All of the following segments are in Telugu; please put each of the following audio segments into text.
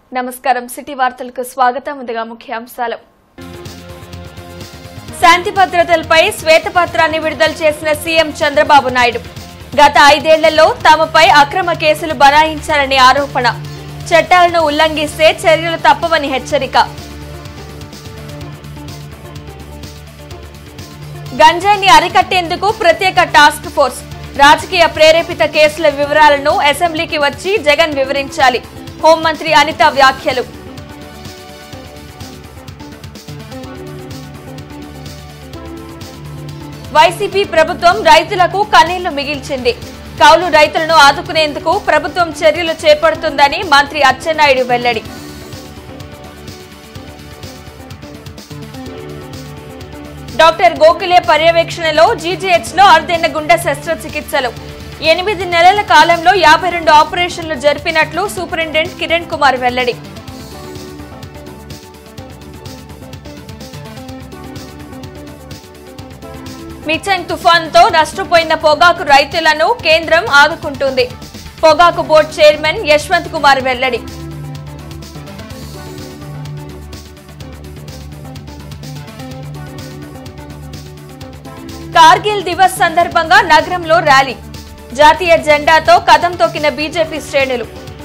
నమస్కారం సిటీ వార్తలకు స్వాగతం ముందుగా ముఖ్యాంశాలు శాంతి భద్రతలపై శ్వేతపత్రాన్ని విడుదల చేసిన సీఎం చంద్రబాబు నాయుడు గత ఐదేళ్లలో తమపై అక్రమ కేసులు బనాయించారని ఆరోపణ చట్టాలను ఉల్లంఘిస్తే చర్యలు తప్పవని హెచ్చరిక గంజాయిని అరికట్టేందుకు ప్రత్యేక టాస్క్ ఫోర్స్ రాజకీయ ప్రేరేపిత కేసుల వివరాలను అసెంబ్లీకి వచ్చి జగన్ వివరించాలి హోంమంత్రి అనిత వ్యాఖ్యలు వైసీపీ ప్రభుత్వం రైతులకు కన్నీళ్లు మిగిల్చింది కౌలు రైతులను ఆదుకునేందుకు ప్రభుత్వం చర్యలు చేపడుతుందని మంత్రి అచ్చెన్నాయుడు వెల్లడి డాక్టర్ గోఖలే పర్యవేక్షణలో జీజీహెచ్ లో అర్ధెన్న గుండె శస్త్రచికిత్సలు ఎనిమిది నెలల కాలంలో యాభై రెండు ఆపరేషన్లు జరిపినట్లు సూపరింటెండెంట్ కిరణ్ కుమార్ వెల్లడి మిచంగ్ తుఫాన్తో నష్టపోయిన పొగాకు రైతులను కేంద్రం ఆదుకుంటుంది పొగాకు బోర్డు చైర్మన్ యశ్వంత్ కుమార్ వెల్లడి కార్గిల్ దివస్ సందర్భంగా నగరంలో ర్యాలీ జాతీయ జెండాతో కదం తొక్కిన బీజేపీ శ్రేణులు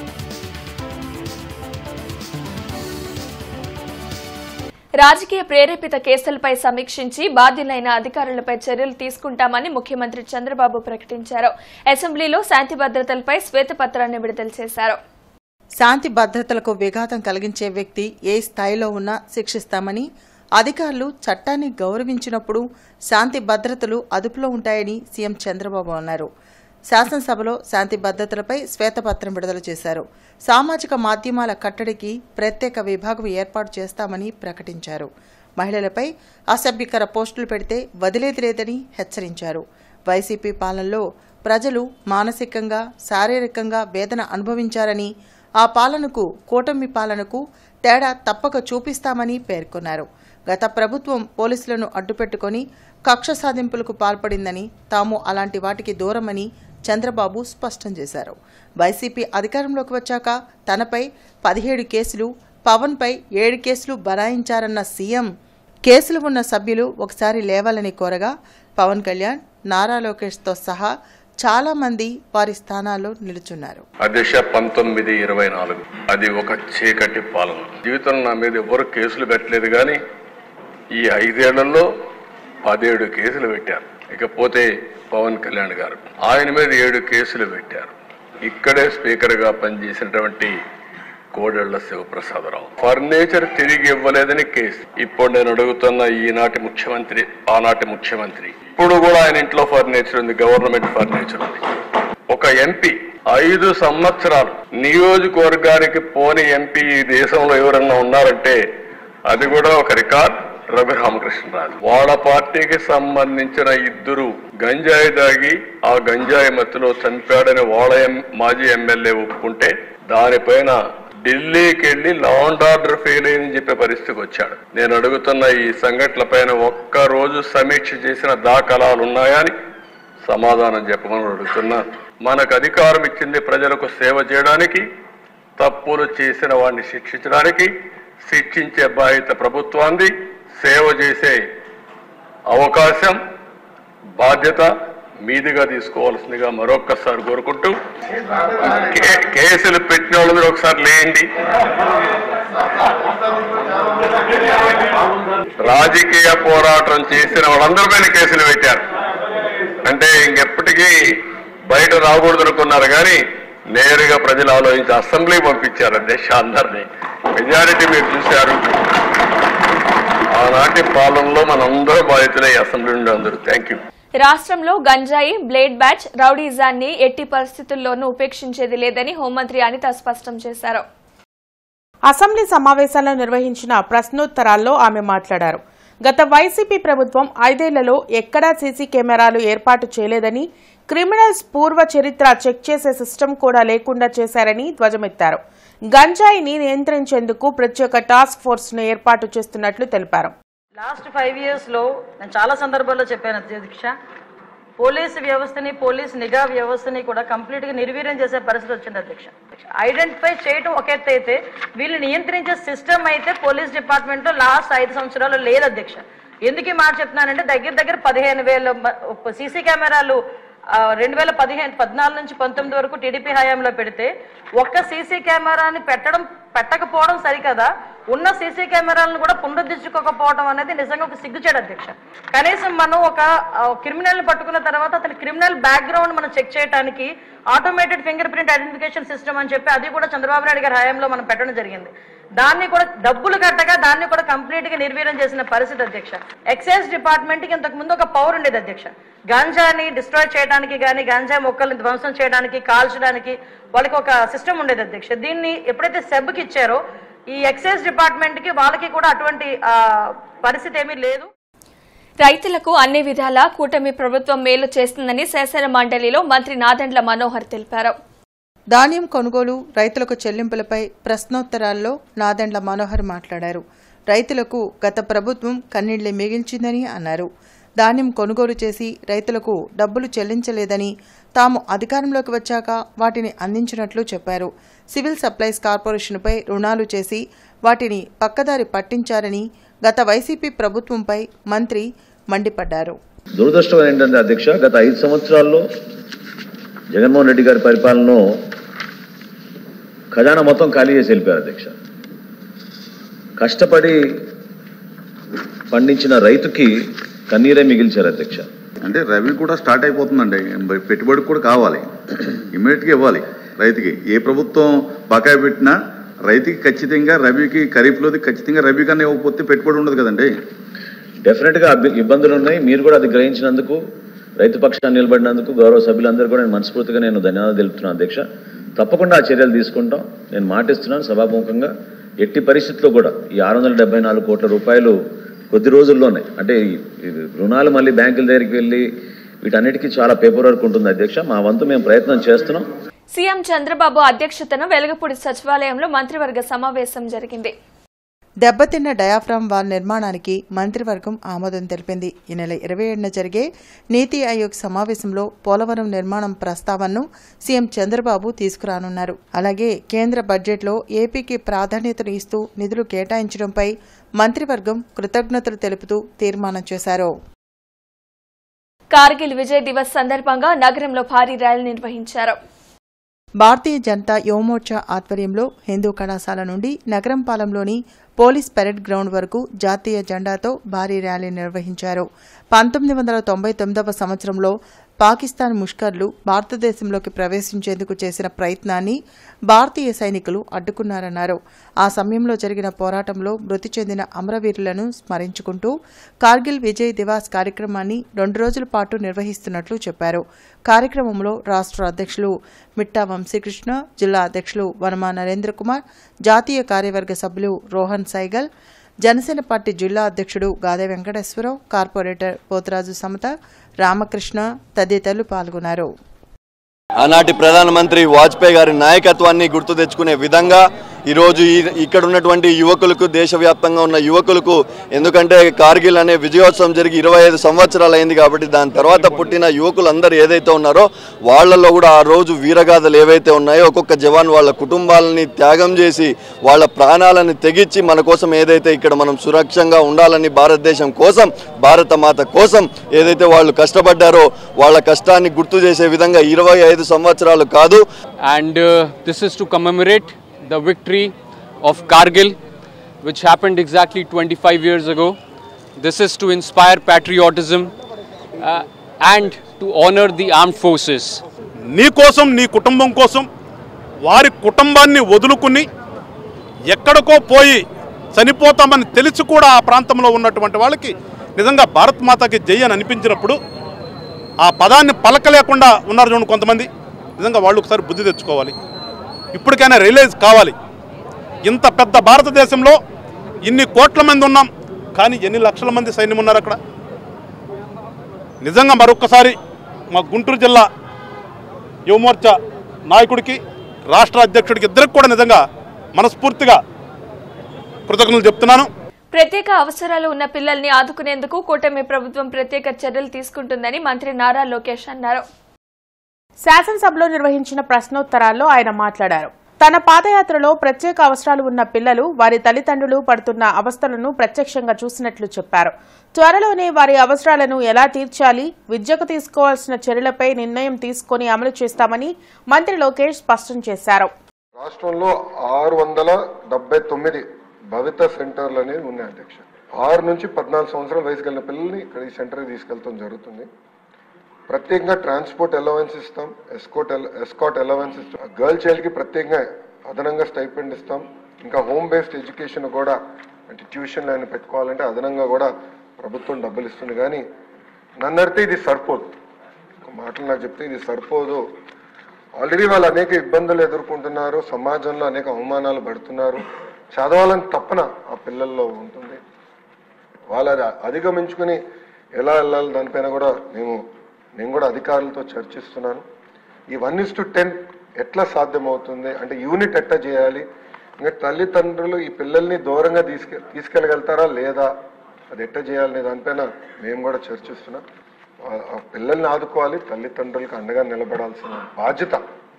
రాజకీయ ప్రేరేపిత కేసులపై సమీక్షించి బాధ్యులైన అధికారులపై చర్యలు తీసుకుంటామని ముఖ్యమంత్రి చంద్రబాబు ప్రకటించారు అసెంబ్లీలో శాంతి భద్రతలపై శ్వేతపత్రాన్ని విడుదల చేశారు శాంతి భద్రతలకు విఘాతం కలిగించే వ్యక్తి ఏ స్థాయిలో ఉన్నా శిక్షిస్తామని అధికారులు చట్టాన్ని గౌరవించినప్పుడు శాంతి భద్రతలు అదుపులో ఉంటాయని సీఎం చంద్రబాబు అన్నారు శాసనసభలో శాంతి భద్రతలపై శ్వేతపత్రం విడుదల చేశారు సామాజిక మాధ్యమాల కట్టడికి ప్రత్యేక విభాగం ఏర్పాటు చేస్తామని ప్రకటించారు మహిళలపై అసభ్యకర పోస్టులు పెడితే వదిలేది లేదని హెచ్చరించారు వైసీపీ పాలనలో ప్రజలు మానసికంగా శారీరకంగా వేదన అనుభవించారని ఆ పాలనకు కూటమి పాలనకు తేడా తప్పక చూపిస్తామని పేర్కొన్నారు గత ప్రభుత్వం పోలీసులను అడ్డుపెట్టుకొని కక్ష సాధింపులకు పాల్పడిందని తాము అలాంటి వాటికి దూరమని చంద్రబాబు స్పష్టం చేశారు వైసీపీ అధికారంలోకి వచ్చాక తనపై పదిహేడు కేసులు పవన్పై ఏడు కేసులు బనాయించారన్న సీఎం కేసులు ఉన్న సభ్యులు ఒకసారి లేవాలని కోరగా పవన్ కళ్యాణ్ నారా లోకేష్తో సహా చాలా మంది వారి స్థానాల్లో నిలుచున్నారు అధ్యక్ష పంతొమ్మిది ఇరవై నాలుగు అది ఒక చీకటి పాలన జీవితంలో నా మీద ఎవరు కేసులు పెట్టలేదు కానీ ఈ ఐదేళ్లలో పదిహేడు కేసులు పెట్టారు ఇకపోతే పవన్ కళ్యాణ్ గారు ఆయన మీద ఏడు కేసులు పెట్టారు ఇక్కడే స్పీకర్గా పనిచేసినటువంటి కోడెళ్ల శివప్రసాదరావు ఫర్నిచర్ తిరిగి ఇవ్వలేదని కేసు ఇప్పుడు నేను అడుగుతున్న ఈనాటి ముఖ్యమంత్రి ఆనాటి ముఖ్యమంత్రి ఇప్పుడు కూడా ఆయన ఇంట్లో ఫర్నిచర్ ఉంది గవర్నమెంట్ ఫర్నిచర్ ఉంది ఒక ఎంపీ ఐదు సంవత్సరాలు నియోజకవర్గానికి పోని ఎంపీ ఈ దేశంలో ఎవరన్నా ఉన్నారంటే అది కూడా ఒక రికార్డ్ రఘు రామకృష్ణరాజు వాళ్ళ పార్టీకి సంబంధించిన ఇద్దరు గంజాయి దాగి ఆ గంజాయి మత్తులో చంపాడని వాళ్ళ ఎం- మాజీ ఎమ్మెల్యే ఒప్పుకుంటే దానిపైన ఢిల్లీకి వెళ్లి లా అండ్ ఆర్డర్ ఫెయిల్ అయిందని చెప్పే పరిస్థితికి వచ్చాడు నేను అడుగుతున్న ఈ సంఘటనల పైన ఒక్క రోజు సమీక్ష చేసిన దాఖలాలు ఉన్నాయా అని సమాధానం చెప్పమని అడుగుతున్నా మనకు అధికారం ఇచ్చింది ప్రజలకు సేవ చేయడానికి తప్పులు చేసిన వాడిని శిక్షించడానికి శిక్షించే బాధ్యత ప్రభుత్వాన్ని సేవ చేసే అవకాశం బాధ్యత మీదిగా తీసుకోవాల్సిందిగా మరొక్కసారి కోరుకుంటూ కే- కేసులు పెట్టిన వాళ్ళు మీరు ఒకసారి లేండి రాజకీయ పోరాటం చేసిన వాళ్ళందరి పైన కేసులు పెట్టారు అంటే ఇంకెప్పటికీ బయట రాకూడదు అనుకున్నారు కానీ నేరుగా ప్రజలు ఆలోచించి అసెంబ్లీ పంపించారు దేశ అందరినీ మెజారిటీ మీరు చూశారు ఆనాటి పాలనలో మనందరూ బాధితులే ఈ అసెంబ్లీ నుండి అందరూ థ్యాంక్ యూ రాష్ట్రంలో గంజాయి బ్లేడ్ బ్యాచ్ రౌడీజాన్ని ఎట్టి పరిస్థితుల్లోనూ ఉపేక్షించేది లేదని హోంమంత్రి అనిత స్పష్టం చేశారు అసెంబ్లీ సమావేశాలను నిర్వహించిన ప్రశ్నోత్తరాల్లో ఆమె మాట్లాడారు గత వైసీపీ ప్రభుత్వం ఐదేళ్లలో ఎక్కడా సీసీ కెమెరాలు ఏర్పాటు చేయలేదని క్రిమినల్స్ పూర్వ చరిత్ర చెక్ చేసే సిస్టమ్ కూడా లేకుండా చేశారని ధ్వజమెత్తారు గంజాయిని నియంత్రించేందుకు ప్రత్యేక టాస్క్ ఫోర్స్ ను ఏర్పాటు చేస్తున్నట్లు తెలిపారు లాస్ట్ ఫైవ్ ఇయర్స్లో నేను చాలా సందర్భాల్లో చెప్పాను అధ్యక్ష పోలీసు వ్యవస్థని పోలీస్ నిఘా వ్యవస్థని కూడా కంప్లీట్ గా నిర్వీర్యం చేసే పరిస్థితి వచ్చింది అధ్యక్ష ఐడెంటిఫై చేయడం ఒక ఎత్తు అయితే వీళ్ళు నియంత్రించే సిస్టమ్ అయితే పోలీస్ డిపార్ట్మెంట్ లో లాస్ట్ ఐదు సంవత్సరాలు లేదు అధ్యక్ష ఎందుకు ఈ మాట చెప్తున్నానంటే దగ్గర దగ్గర పదిహేను వేల సీసీ కెమెరాలు రెండు వేల పదిహేను పద్నాలుగు నుంచి పంతొమ్మిది వరకు టీడీపీ హయాంలో పెడితే ఒక్క సీసీ కెమెరాని పెట్టడం పెట్టకపోవడం సరికదా ఉన్న సీసీ కెమెరాలను కూడా పునరుద్ధరించుకోకపోవడం అనేది నిజంగా ఒక సిగ్గుచేడు అధ్యక్ష కనీసం మనం ఒక క్రిమినల్ పట్టుకున్న తర్వాత అతని క్రిమినల్ బ్యాక్గ్రౌండ్ మనం చెక్ చేయడానికి automated finger print identification system అని చెప్పి అది కూడా చంద్రబాబు నాయుడు గారి హయాంలో మనం పెట్టడం జరిగింది దాన్ని కూడా డబ్బులు కట్టగా దాన్ని కూడా కంప్లీట్ గా నిర్వీర్యం చేసిన పరిస్థితి అధ్యక్ష ఎక్సైజ్ డిపార్ట్మెంట్ కి ఇంతకు ముందు ఒక పవర్ ఉండేది అధ్యక్ష గాంజాని డిస్ట్రాయ్ చేయడానికి కానీ గాంజా మొక్కల్ని ధ్వంసం చేయడానికి కాల్చడానికి వాళ్ళకి ఒక సిస్టమ్ ఉండేది అధ్యక్ష దీన్ని ఎప్పుడైతే సెబ్కి ఇచ్చారో ఈ ఎక్సైజ్ డిపార్ట్మెంట్ కి వాళ్ళకి కూడా అటువంటి ఆ, పరిస్థితి ఏమీ లేదు రైతులకు అన్ని విధాలా కూటమి ప్రభుత్వం మేలు చేస్తుందని శాసన మండలిలో మంత్రి నాదెండ్ల మనోహర్ తెలిపారు ధాన్యం కొనుగోలు రైతులకు చెల్లింపులపై ప్రశ్నోత్తరాల్లో నాదెండ్ల మనోహర్ మాట్లాడారు రైతులకు గత ప్రభుత్వం కన్నీళ్లు మిగిల్చిందని అన్నారు ధాన్యం కొనుగోలు చేసి రైతులకు డబ్బులు చెల్లించలేదని తాము అధికారంలోకి వచ్చాక వాటిని అందించినట్లు చెప్పారు సివిల్ సప్లైస్ కార్పొరేషన్పై రుణాలు చేసి వాటిని పక్కదారి పట్టించారని గత వైసీపీ ప్రభుత్వంపై మంత్రి మండిపడ్డారు దురదృష్టం ఏంటంటే అధ్యక్ష గత ఐదు సంవత్సరాల్లో జగన్మోహన్ రెడ్డి గారి పరిపాలనలో ఖజానా మొత్తం ఖాళీ చేసి వెళ్ళిపోయారు అధ్యక్ష కష్టపడి పండించిన రైతుకి కన్నీరే మిగిల్చారు అధ్యక్ష అంటే రవి కూడా స్టార్ట్ అయిపోతుందండి పెట్టుబడికి కూడా కావాలి ఇమీడియట్గా ఇవ్వాలి రైతుకి ఏ ప్రభుత్వం బకాయి పెట్టినా రైతుకి ఖచ్చితంగా రవికి ఖరీఫ్లోది ఖచ్చితంగా రవి కన్నా ఇవ్వకపోతే పెట్టుబడి ఉండదు కదండి డెఫినెట్గా అబ్బి- ఇబ్బందులు ఉన్నాయి మీరు కూడా అది గ్రహించినందుకు రైతు పక్షాన్ని నిలబడినందుకు గౌరవ సభ్యులందరూ కూడా నేను మనస్ఫూర్తిగా నేను ధన్యవాదాలు తెలుపుతున్నాను అధ్యక్ష తప్పకుండా ఆ చర్యలు తీసుకుంటాం నేను మాటిస్తున్నాను సభాముఖంగా ఎట్టి పరిస్థితుల్లో కూడా ఈ ఆరు వందల డెబ్బై నాలుగు కోట్ల రూపాయలు కొద్ది రోజుల్లోనే అంటే ఈ- ఈ రుణాలు మళ్ళీ బ్యాంకుల దగ్గరికి వెళ్ళి వీటన్నిటికీ చాలా పేపర్ వర్క్ ఉంటుంది అధ్యక్ష మా వంతు మేము ప్రయత్నం చేస్తున్నాం సీఎం చంద్రబాబు అధ్యక్షతన వెలగపూడి సచివాలయంలో మంత్రివర్గ సమావేశం జరిగింది దెబ్బతిన్న డయాఫ్రామ్ వాల్ నిర్మాణానికి మంత్రివర్గం ఆమోదం తెలిపింది ఈ నెల ఇరవై ఏడున జరిగే నీతి ఆయోగ్ సమావేశంలో పోలవరం నిర్మాణం ప్రస్తావనను సీఎం చంద్రబాబు తీసుకురానున్నారు అలాగే కేంద్ర బడ్జెట్లో ఏపీకి ప్రాధాన్యతను ఇస్తూ నిధులు కేటాయించడంపై మంత్రివర్గం కృతజ్ఞతలు తెలుపుతూ తీర్మానం చేశారు కార్గిల్ విజయ్ దివస్ సందర్భంగా నగరంలో భారీ ర్యాలీ నిర్వహించారు భారతీయ జనతా యువమోర్చా ఆధ్వర్యంలో హిందూ కళాశాల నుండి నగరం పాలెంలోని పోలీస్ పెరెడ్ గ్రౌండ్ వరకు జాతీయ జెండాతో భారీ ర్యాలీ నిర్వహించారు పంతొమ్మిది వందల తొంభై తొమ్మిదవ సంవత్సరంలో పాకిస్తాన్ ముష్కర్లు భారతదేశంలోకి ప్రవేశించేందుకు చేసిన ప్రయత్నాన్ని భారతీయ సైనికులు అడ్డుకున్నారన్నారు ఆ సమయంలో జరిగిన పోరాటంలో మృతి చెందిన అమరవీరులను స్మరించుకుంటూ కార్గిల్ విజయ్ దివాస్ కార్యక్రమాన్ని రెండు రోజుల పాటు నిర్వహిస్తున్నట్లు చెప్పారు కార్యక్రమంలో రాష్ట్ర అధ్యక్షులు మిట్టా వంశీకృష్ణ జిల్లా అధ్యక్షులు వనమా నరేంద్ర కుమార్ జాతీయ కార్యవర్గ సభ్యులు రోహన్ సైగల్ జనసేన పార్టీ జిల్లా అధ్యక్షుడు గాదే వెంకటేశ్వరరావు కార్పొరేటర్ పోతరాజు సమత రామకృష్ణ తదితరులు పాల్గొన్నారు ఆనాటి ప్రధానమంత్రి వాజ్పేయి గారి నాయకత్వాన్ని గుర్తు తెచ్చుకునే విధంగా ఈరోజు ఈ ఇక్కడ ఉన్నటువంటి యువకులకు దేశవ్యాప్తంగా ఉన్న యువకులకు ఎందుకంటే కార్గిల్ అనే విజయోత్సవం జరిగి ఇరవై ఐదు సంవత్సరాలు అయింది కాబట్టి దాని తర్వాత పుట్టిన యువకులందరూ ఏదైతే ఉన్నారో వాళ్ళల్లో కూడా ఆ రోజు వీరగాథలు ఏవైతే ఉన్నాయో ఒక్కొక్క జవాన్ వాళ్ళ కుటుంబాలని త్యాగం చేసి వాళ్ళ ప్రాణాలను తెగించి మన కోసం ఏదైతే ఇక్కడ మనం సురక్షంగా ఉండాలని భారతదేశం కోసం భారత మాత కోసం ఏదైతే వాళ్ళు కష్టపడ్డారో వాళ్ళ కష్టాన్ని గుర్తు చేసే విధంగా ఇరవై ఐదు సంవత్సరాలు కాదు and uh, this is to commemorate the victory of Kargil, which happened exactly 25 years ago. This is to inspire patriotism uh, and to honor the armed forces. నీ కోసం నీ కుటుంబం కోసం వారి కుటుంబాన్ని వదులుకుని ఎక్కడికో పోయి చనిపోతామని తెలిసి కూడా ఆ ప్రాంతంలో ఉన్నటువంటి వాళ్ళకి నిజంగా భారత్ మాతకి జై అని అనిపించినప్పుడు ఆ పదాన్ని పలకలేకుండా ఉన్నారు చూడండి కొంతమంది నిజంగా వాళ్ళు ఒకసారి బుద్ధి తెచ్చుకోవాలి ఇప్పటికైనా రియలైజ్ కావాలి ఇంత పెద్ద భారతదేశంలో ఇన్ని కోట్ల మంది ఉన్నాం కానీ ఎన్ని లక్షల మంది సైన్యం ఉన్నారు అక్కడ నిజంగా మరొక్కసారి మా గుంటూరు జిల్లా యువమోర్చా నాయకుడికి రాష్ట్ర అధ్యక్షుడికి ఇద్దరికి కూడా నిజంగా మనస్ఫూర్తిగా కృతజ్ఞతలు చెప్తున్నాను ప్రత్యేక అవసరాలు ఉన్న పిల్లల్ని ఆదుకునేందుకు కూటమి ప్రభుత్వం ప్రత్యేక చర్యలు తీసుకుంటుందని మంత్రి నారా లోకేష్ అన్నారు శాసనసభలో నిర్వహించిన ప్రశ్నోత్తరాల్లో ఆయన మాట్లాడారు తన పాదయాత్రలో ప్రత్యేక అవసరాలు ఉన్న పిల్లలు వారి తల్లిదండ్రులు పడుతున్న అవస్థలను ప్రత్యక్షంగా చూసినట్లు చెప్పారు త్వరలోనే వారి అవసరాలను ఎలా తీర్చాలి విద్యకు తీసుకోవాల్సిన చర్యలపై నిర్ణయం తీసుకుని అమలు చేస్తామని మంత్రి లోకేష్ స్పష్టం చేశారు రాష్ట్రంలో ఆరు వందల డెబ్బై తొమ్మిది భవిత సెంటర్లు అనేవి ఉన్నాయి అధ్యక్ష ఆరు నుంచి పద్నాలుగు సంవత్సరాల వయసు కలిగిన పిల్లల్ని ఇక్కడ ఈ సెంటర్కి తీసుకెళ్తాం జరుగుతుంది ప్రత్యేకంగా ట్రాన్స్పోర్ట్ అలవెన్స్ ఇస్తాం ఎస్కోట్ ఎస్కాట్ అలవెన్స్ ఇస్తాం గర్ల్ చైల్డ్కి ప్రత్యేకంగా అదనంగా స్టైపెండ్ ఇస్తాం ఇంకా హోమ్ బేస్డ్ ఎడ్యుకేషన్ కూడా అంటే ట్యూషన్ లైన్ పెట్టుకోవాలంటే అదనంగా కూడా ప్రభుత్వం డబ్బులు ఇస్తుంది కానీ నన్ను అడిగితే ఇది సరిపోదు ఒక మాటలు నాకు చెప్తే ఇది సరిపోదు ఆల్రెడీ వాళ్ళు అనేక ఇబ్బందులు ఎదుర్కొంటున్నారు సమాజంలో అనేక అవమానాలు పడుతున్నారు చదవాలని తప్పన ఆ పిల్లల్లో ఉంటుంది వాళ్ళు అది అధిగమించుకుని ఎలా వెళ్ళాలి దానిపైన కూడా మేము నేను కూడా అధికారులతో చర్చిస్తున్నాను ఈ వన్ ఇస్ టు టెన్ ఎట్లా సాధ్యమవుతుంది అంటే యూనిట్ ఎట్లా చేయాలి ఇంకా తల్లిదండ్రులు ఈ పిల్లల్ని దూరంగా తీసుకె తీసుకెళ్ళగలుగుతారా లేదా అది ఎట్లా చేయాలనే దానిపైన మేము కూడా చర్చిస్తున్నాం ఆ- ఆ పిల్లల్ని ఆదుకోవాలి తల్లిదండ్రులకు అండగా నిలబడాల్సిన బాధ్యత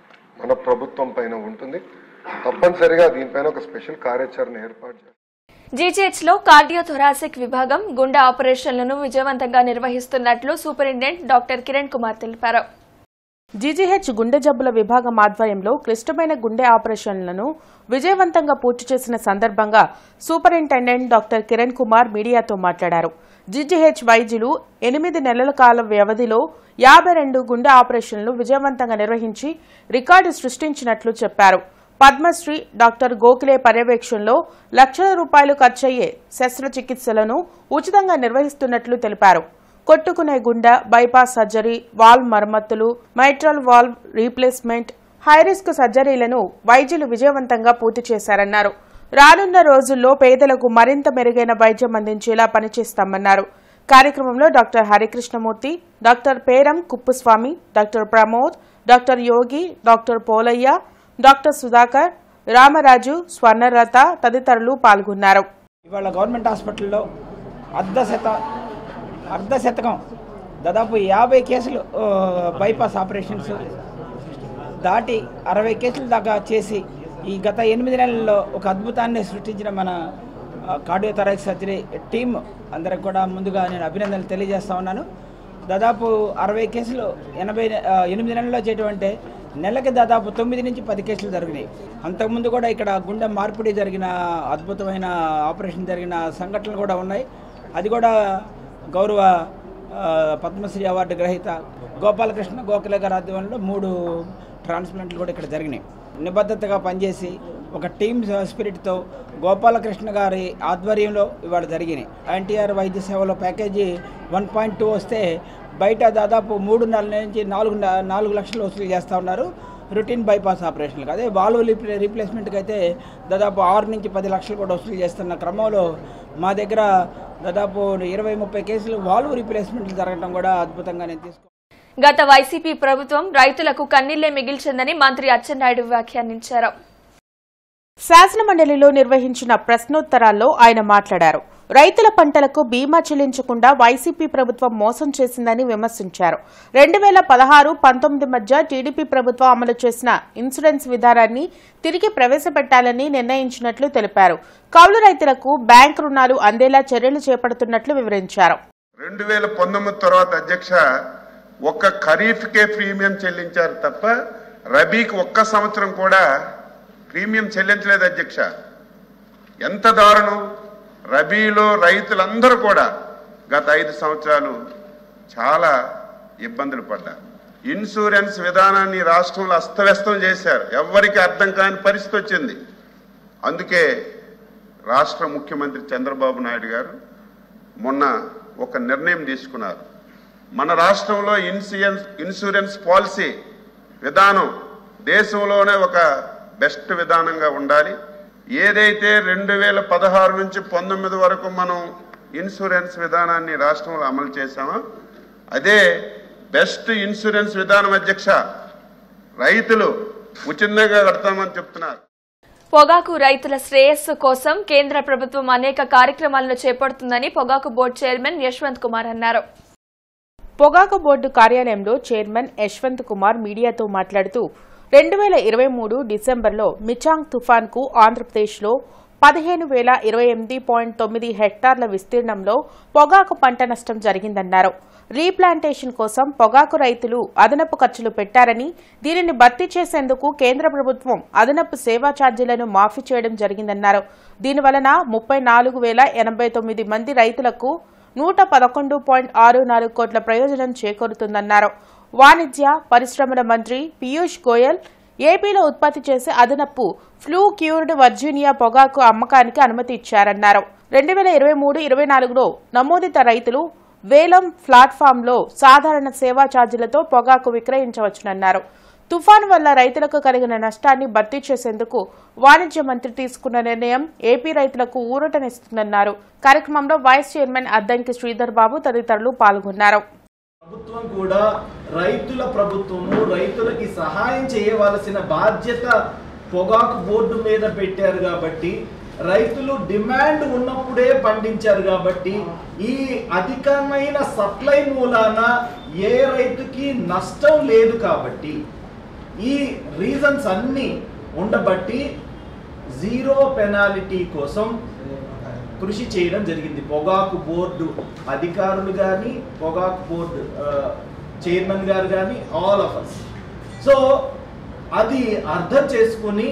మన ప్రభుత్వం పైన ఉంటుంది తప్పనిసరిగా దీనిపైన ఒక స్పెషల్ కార్యాచరణ ఏర్పాటు చేస్తాం జీజీహెచ్ లో కార్డియోథొరాసిక్ విభాగం గుండె ఆపరేషన్లను విజయవంతంగా నిర్వహిస్తున్నట్లు సూపరింటెండెంట్ డాక్టర్ కిరణ్ కుమార్ తెలిపారు జీజీహెచ్ గుండె జబ్బుల విభాగం ఆధ్వర్యంలో క్లిష్టమైన గుండె ఆపరేషన్లను విజయవంతంగా పూర్తి చేసిన సందర్భంగా సూపరింటెండెంట్ డాక్టర్ కిరణ్ కుమార్ మీడియాతో మాట్లాడారు జీజీహెచ్ వైద్యులు ఎనిమిది నెలల కాల వ్యవధిలో యాభై రెండు గుండె ఆపరేషన్లు విజయవంతంగా నిర్వహించి రికార్డు సృష్టించినట్లు చెప్పారు పద్మశ్రీ డాక్టర్ గోఖలే పర్యవేక్షణలో లక్షల రూపాయలు ఖర్చయ్యే శస్త్రచికిత్సలను ఉచితంగా నిర్వహిస్తున్నట్లు తెలిపారు కొట్టుకునే గుండె బైపాస్ సర్జరీ వాల్వ్ మరమ్మతులు మైట్రల్ వాల్వ్ రీప్లేస్మెంట్ హైరిస్క్ సర్జరీలను వైద్యులు విజయవంతంగా పూర్తి చేశారన్నారు రానున్న రోజుల్లో పేదలకు మరింత మెరుగైన వైద్యం అందించేలా పనిచేస్తామన్నారు కార్యక్రమంలో doctor Harikrishnamurthy doctor Peram Kuppuswamy doctor Pramod doctor Yogi doctor Polaiah doctor Sudhakar Ramaraju Swarnalatha తదితరులు పాల్గొన్నారు ఇవాళ గవర్నమెంట్ హాస్పిటల్లో అర్ధ శత అర్ధ శతకం దాదాపు యాభై కేసులు ఆ, బైపాస్ ఆపరేషన్స్ దాటి అరవై కేసులు దాకా చేసి ఈ గత ఎనిమిది నెలల్లో ఒక అద్భుతాన్ని సృష్టించిన మన కార్డియోథరాక్స్ సర్జరీ టీం అందరికి కూడా ముందుగా నేను అభినందనలు తెలియజేస్తా ఉన్నాను దాదాపు అరవై కేసులు ఎనభై ఆ, ఎనిమిది నెలల్లో చేయటమంటే నెలకి దాదాపు తొమ్మిది నుంచి పది కేసులు జరిగినాయి అంతకుముందు కూడా ఇక్కడ గుండె మార్పిడి జరిగిన అద్భుతమైన ఆపరేషన్ జరిగిన సంఘటనలు కూడా ఉన్నాయి అది కూడా గౌరవ ఆ, పద్మశ్రీ అవార్డు గ్రహీత గోపాలకృష్ణ గోఖలే గారి ఆధ్వర్యంలో మూడు ట్రాన్స్ప్లాంట్లు కూడా ఇక్కడ జరిగినాయి నిబద్ధతగా పనిచేసి ఒక టీమ్ స్పిరిట్తో గోపాలకృష్ణ గారి ఆధ్వర్యంలో ఇవాళ జరిగినాయి ఎన్టీఆర్ వైద్య సేవలో ప్యాకేజీ వన్ పాయింట్ టూ వస్తే బయట దాదాపు మూడున్నర నుంచి నాలుగు నాలుగు లక్షలు వసూలు చేస్తూ ఉన్నారు రొటీన్ బైపాస్ ఆపరేషన్లకు అదే వాల్వ్ రీప్లే రీప్లేస్మెంట్కి అయితే దాదాపు ఆరు నుంచి పది లక్షలు కూడా వసూలు చేస్తున్న క్రమంలో మా దగ్గర దాదాపు ఇరవై ముప్పై కేసులు వాల్వ్ రీప్లేస్మెంట్లు జరగడం కూడా అద్భుతంగా నేను తీసుకు గత వైసీపీ ప్రభుత్వం రైతులకు కన్నీళ్లే మిగిల్చిందని మంత్రి అచ్చెన్నాయుడు వ్యాఖ్యానించారు శాసనమండలిలో నిర్వహించిన ప్రశ్నోత్తరాల్లో ఆయన మాట్లాడారు రైతుల పంటలకు బీమా చెల్లించకుండా వైసీపీ ప్రభుత్వం మోసం చేసిందని విమర్శించారు రెండు వేల పదహారు పంతొమ్మిది మధ్య టీడీపీ ప్రభుత్వం అమలు చేసిన ఇన్సూరెన్స్ విధానాన్ని తిరిగి ప్రవేశపెట్టాలని నిర్ణయించినట్లు తెలిపారు కౌలు రైతులకు బ్యాంక్ రుణాలు అందేలా చర్యలు చేపడుతున్నట్లు వివరించారు రెండు వేల పంతొమ్మిది తర్వాత అధ్యక్ష ఒక్క ఖరీఫ్కే ప్రీమియం చెల్లించారు తప్ప రబీకి ఒక్క సంవత్సరం కూడా ప్రీమియం చెల్లించలేదు అధ్యక్ష ఎంత దారుణం రబీలో రైతులందరూ కూడా గత ఐదు సంవత్సరాలు చాలా ఇబ్బందులు పడ్డారు ఇన్సూరెన్స్ విధానాన్ని రాష్ట్రంలో అస్తవ్యస్తం చేశారు ఎవ్వరికి అర్థం కాని పరిస్థితి వచ్చింది అందుకే రాష్ట్ర ముఖ్యమంత్రి చంద్రబాబు నాయుడు గారు మొన్న ఒక నిర్ణయం తీసుకున్నారు మన రాష్ట్రంలో ఇన్సూరెన్స్ ఇన్సూరెన్స్ పాలసీ విధానం దేశంలోనే ఒక బెస్ట్ విధానంగా ఉండాలి ఏదైతే రెండు వేల పదహారు నుంచి పంతొమ్మిది వరకు మనం ఇన్సూరెన్స్ విధానాన్ని రాష్ట్రంలో అమలు చేశామో అదే బెస్ట్ ఇన్సూరెన్స్ విధానం అధ్యక్ష రైతులు ఉచితంగా కడతామని చెప్తున్నారు పొగాకు రైతుల శ్రేయస్సు కోసం కేంద్ర ప్రభుత్వం అనేక కార్యక్రమాలను చేపడుతుందని పొగాకు బోర్డు చైర్మన్ యశ్వంత్ కుమార్ అన్నారు పొగాకు బోర్డు కార్యాలయంలో చైర్మన్ యశ్వంత్ కుమార్ మీడియాతో మాట్లాడుతూ రెండు వేల ఇరవై మూడు డిసెంబర్లో మిచాంగ్ తుఫాన్కు ఆంధ్రప్రదేశ్లో పదిహేను వేల ఇరవై ఎనిమిది పాయింట్ తొమ్మిది హెక్టార్ల విస్తీర్ణంలో పొగాకు పంట నష్టం జరిగిందన్నారు రీప్లాంటేషన్ కోసం పొగాకు రైతులు అదనపు ఖర్చులు పెట్టారని దీనిని భర్తీ చేసేందుకు కేంద్ర ప్రభుత్వం అదనపు సేవా ఛార్జీలను మాఫీ చేయడం జరిగిందన్నారు దీనివలన ముప్పై నాలుగు వేల ఎనభై తొమ్మిది మంది రైతులకు నూట పదకొండు పాయింట్ ఆరు నాలుగు కోట్ల ప్రయోజనం చేకూరుతుందన్నారు వాణిజ్య పరిశ్రమల మంత్రి పీయూష్ గోయల్ ఏపీలో ఉత్పత్తి చేసే అదనపు ఫ్లూ క్యూర్డ్ వర్జీనియా పొగాకు అమ్మకానికి అనుమతి ఇచ్చారన్నారు రెండు వేల ఇరవై మూడు ఇరవై నాలుగులో నమోదిత రైతులు వేలం ప్లాట్ఫామ్లో సాధారణ సేవా ఛార్జీలతో పొగాకు విక్రయించవచ్చునన్నారు తుఫాను వల్ల రైతులకు కలిగిన నష్టాన్ని భర్తీ చేసేందుకు వాణిజ్య మంత్రి తీసుకున్న నిర్ణయం ఏపీ రైతులకు ఊరటనిస్తుందన్నారు కార్యక్రమంలో వైస్ చైర్మన్ అద్దంకి శ్రీధర్ బాబు తదితరులు పాల్గొన్నారు ప్రభుత్వం కూడా రైతుల ప్రభుత్వము రైతులకి సహాయం చేయవలసిన బాధ్యత పొగాకు బోర్డు మీద పెట్టారు కాబట్టి రైతులు డిమాండ్ ఉన్నప్పుడే పండించారు కాబట్టి ఈ అధికమైన సప్లై మూలాన ఏ రైతుకి నష్టం లేదు కాబట్టి ఈ రీజన్స్ అన్నీ ఉండబట్టి జీరో పెనాలిటీ కోసం కృషి చేయడం జరిగింది పొగాకు బోర్డు అధికారులు కానీ పొగాకు బోర్డు చైర్మన్ గారు కానీ ఆల్ ఆఫ్ అస్ సో అది అర్థం చేసుకుని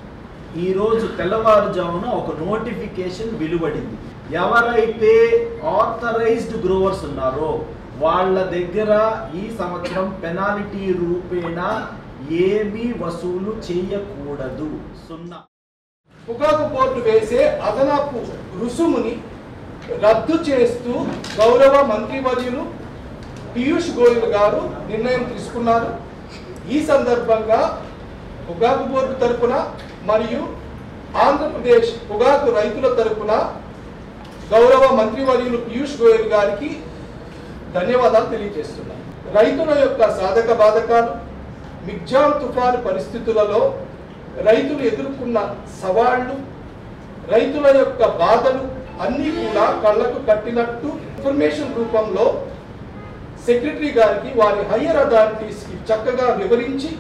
ఈరోజు తెల్లవారుజామున ఒక నోటిఫికేషన్ వెలువడింది ఎవరైతే ఆథరైజ్డ్ గ్రోవర్స్ ఉన్నారో వాళ్ళ దగ్గర ఈ సంవత్సరం పెనాలిటీ రూపేణా ఏమీ వసూలు చేయకూడదు సున్నా పొగాకు బోర్డు వేసే అదనపు రుసుముని రద్దు చేస్తూ గౌరవ మంత్రివర్యులు పీయూష్ గోయల్ గారు నిర్ణయం తీసుకున్నారు ఈ సందర్భంగా పొగాకు బోర్డు తరపున మరియు ఆంధ్రప్రదేశ్ పొగాకు రైతుల తరపున గౌరవ మంత్రివర్యులు పీయూష్ గోయల్ గారికి ధన్యవాదాలు తెలియజేస్తున్నాను రైతుల యొక్క సాధక బాధకాలు మిగ్జాం తుఫాను పరిస్థితులలో రైతులు ఎదుర్కొన్న సవాళ్లు రైతుల యొక్క బాధలు అన్నీ కూడా కళ్ళకు కట్టినట్టు ఇన్ఫర్మేషన్ రూపంలో సెక్రటరీ గారికి వారి హయ్యర్ అథారిటీస్కి చక్కగా వివరించి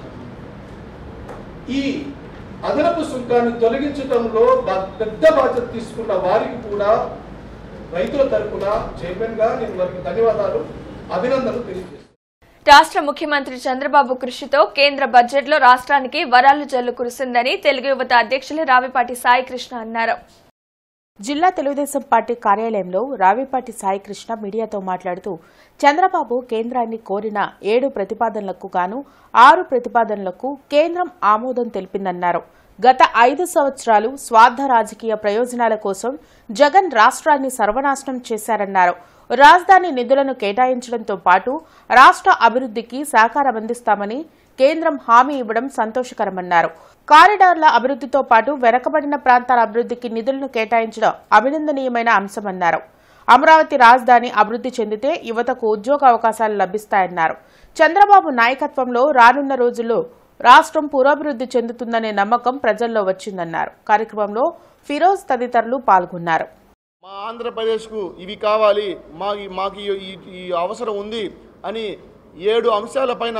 ఈ అదనపు సుంకాన్ని తొలగించడంలో బా- పెద్ద బాధ్యత తీసుకున్న వారికి కూడా రైతుల తరపున చైర్మన్ గా నేను వారికి ధన్యవాదాలు అభినందనలు తెలియజేస్తున్నాను రాష్ట్ర ముఖ్యమంత్రి చంద్రబాబు కృషితో కేంద్ర బడ్జెట్లో రాష్ట్రానికి వరాలు జల్లు కురిసిందని తెలుగు యువత అధ్యక్షులు రావిపాటి సాయికృష్ణ అన్నారు జిల్లా తెలుగుదేశం పార్టీ కార్యాలయంలో రావిపాటి సాయికృష్ణ మీడియాతో మాట్లాడుతూ చంద్రబాబు కేంద్రాన్ని కోరిన ఏడు ప్రతిపాదనలకు గాను ఆరు ప్రతిపాదనలకు కేంద్రం ఆమోదం తెలిపిందన్నారు గత ఐదు సంవత్సరాలు స్వార్థ రాజకీయ ప్రయోజనాల కోసం జగన్ రాష్ట్రాన్ని సర్వనాశనం చేశారన్నారు రాజధాని నిధులను కేటాయించడంతో పాటు రాష్ట్ర అభివృద్ధికి సహకారం అందిస్తామని కేంద్రం హామీ ఇవ్వడం సంతోషకరమన్నారు కారిడార్ల అభివృద్ధితో పాటు వెనకబడిన ప్రాంతాల అభివృద్ధికి నిధులను కేటాయించడం అభినందనీయమైన అంశమన్నారు అమరావతి రాజధాని అభివృద్ధి చెందితే యువతకు ఉద్యోగ అవకాశాలు లభిస్తాయన్నారు చంద్రబాబు నాయకత్వంలో రానున్న రోజుల్లో రాష్ట్రం పురోభివృద్ధి చెందుతుందనే నమ్మకం ప్రజల్లో వచ్చిందన్నారు కార్యక్రమంలో ఫిరోజ్ తదితరులు పాల్గొన్నారు మా ఆంధ్రప్రదేశ్కు ఇవి కావాలి మా మాకు ఈ- ఈ- ఈ అవసరం ఉంది అని ఏడు అంశాలపైన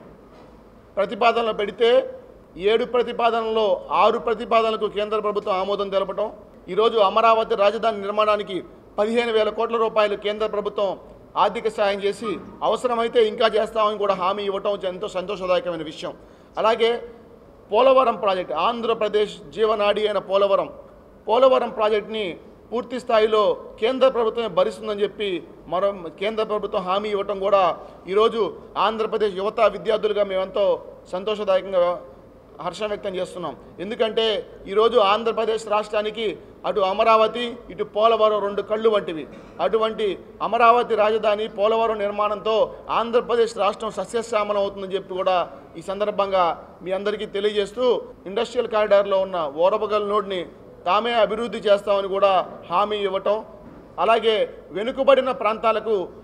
ప్రతిపాదనలు పెడితే ఏడు ప్రతిపాదనలో ఆరు ప్రతిపాదనలకు కేంద్ర ప్రభుత్వం ఆమోదం తెలపడం ఈరోజు అమరావతి రాజధాని నిర్మాణానికి పదిహేను వేల కోట్ల రూపాయలు కేంద్ర ప్రభుత్వం ఆర్థిక సాయం చేసి అవసరమైతే ఇంకా చేస్తామని కూడా హామీ ఇవ్వటం ఎంతో సంతోషదాయకమైన విషయం అలాగే పోలవరం ప్రాజెక్ట్ ఆంధ్రప్రదేశ్ జీవనాడి అయిన పోలవరం పోలవరం ప్రాజెక్ట్ని పూర్తి స్థాయిలో కేంద్ర ప్రభుత్వమే భరిస్తుందని చెప్పి మరో కేంద్ర ప్రభుత్వం హామీ ఇవ్వటం కూడా ఈరోజు ఆంధ్రప్రదేశ్ యువత విద్యార్థులుగా మేమెంతో సంతోషదాయకంగా హర్షం వ్యక్తం చేస్తున్నాం ఎందుకంటే ఈరోజు ఆంధ్రప్రదేశ్ రాష్ట్రానికి అటు అమరావతి ఇటు పోలవరం రెండు కళ్ళు వంటివి అటువంటి అమరావతి రాజధాని పోలవరం నిర్మాణంతో ఆంధ్రప్రదేశ్ రాష్ట్రం సస్యశ్యామలం అవుతుందని చెప్పి కూడా ఈ సందర్భంగా మీ అందరికీ తెలియజేస్తూ ఇండస్ట్రియల్ కారిడార్లో ఉన్న ఓరబగల్ నోడ్ని తామే అభివృద్ధి చేస్తామని కూడా హామీ ఇవ్వటం అలాగే వెనుకబడిన ప్రాంతాలకు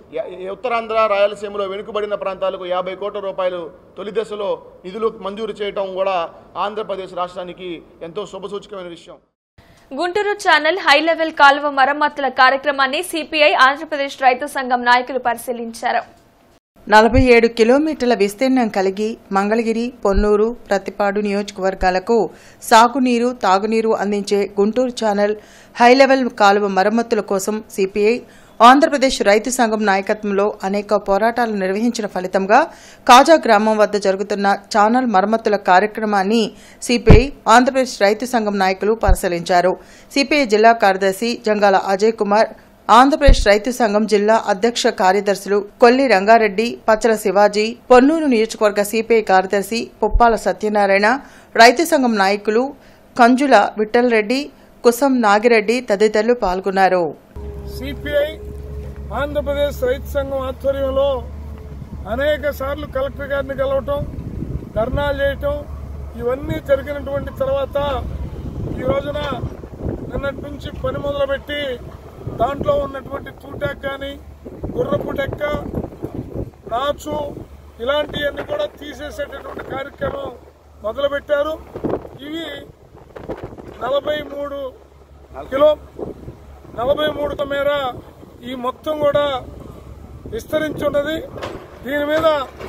య- య- ఉత్తరాంధ్ర రాయలసీమలో వెనుకబడిన ప్రాంతాలకు యాభై కోట్ల రూపాయలు తొలి దశలో నిధులు మంజూరు చేయటం కూడా ఆంధ్రప్రదేశ్ రాష్ట్రానికి ఎంతో శుభసూచకమైన విషయం గుంటూరు ఛానల్ హై లెవెల్ కాలువ మరమ్మతుల కార్యక్రమాన్ని సిపిఐ ఆంధ్రప్రదేశ్ రైతు సంఘం నాయకులు పరిశీలించారు నలభై ఏడు కిలోమీటర్ల విస్తీర్ణం కలిగి మంగళగిరి పొన్నూరు ప్రతిపాడు నియోజకవర్గాలకు సాగునీరు తాగునీరు అందించే గుంటూరు ఛానల్ హై లెవెల్ కాలువ మరమ్మతుల కోసం సిపిఐ ఆంధ్రప్రదేశ్ రైతు సంఘం నాయకత్వంలో అనేక పోరాటాలు నిర్వహించిన ఫలితంగా కాజా గ్రామం వద్ద జరుగుతున్న ఛానల్ మరమ్మతుల కార్యక్రమాన్ని సిపిఐ ఆంధ్రప్రదేశ్ రైతు సంఘం నాయకులు పరిశీలించారు సిపిఐ జిల్లా కార్యదర్శి జంగాల అజయ్ కుమార్ ఆంధ్రప్రదేశ్ రైతు సంఘం జిల్లా అధ్యక్ష కార్యదర్శులు కొల్లి రంగారెడ్డి పచ్చల శివాజీ పొన్నూరు నియోజకవర్గ సిపిఐ కార్యదర్శి పుప్పాల సత్యనారాయణ రైతు సంఘం నాయకులు కంజుల విఠల్ రెడ్డి కుసం నాగిరెడ్డి తదితరులు పాల్గొన్నారు సిపిఐ ఆంధ్రప్రదేశ్ రైతు సంఘం ఆధ్వర్యంలో అనేక సార్లు కలెక్టర్ గారిని కలవటం ధర్నాలు చేయటం ఇవన్నీ జరిగినటువంటి తర్వాత ఈ రోజున నిన్నటి నుంచి పని మొదలుపెట్టి దాంట్లో ఉన్నటువంటి తూటాక్ కానీ గుర్రపు డెక్క నాచు ఇలాంటివన్నీ కూడా తీసేసేటటువంటి కార్యక్రమం మొదలుపెట్టారు ఇవి నలభై మూడు కిలో నలభై మూడు మేర ఈ మొత్తం కూడా విస్తరించి ఉన్నది దీని మీద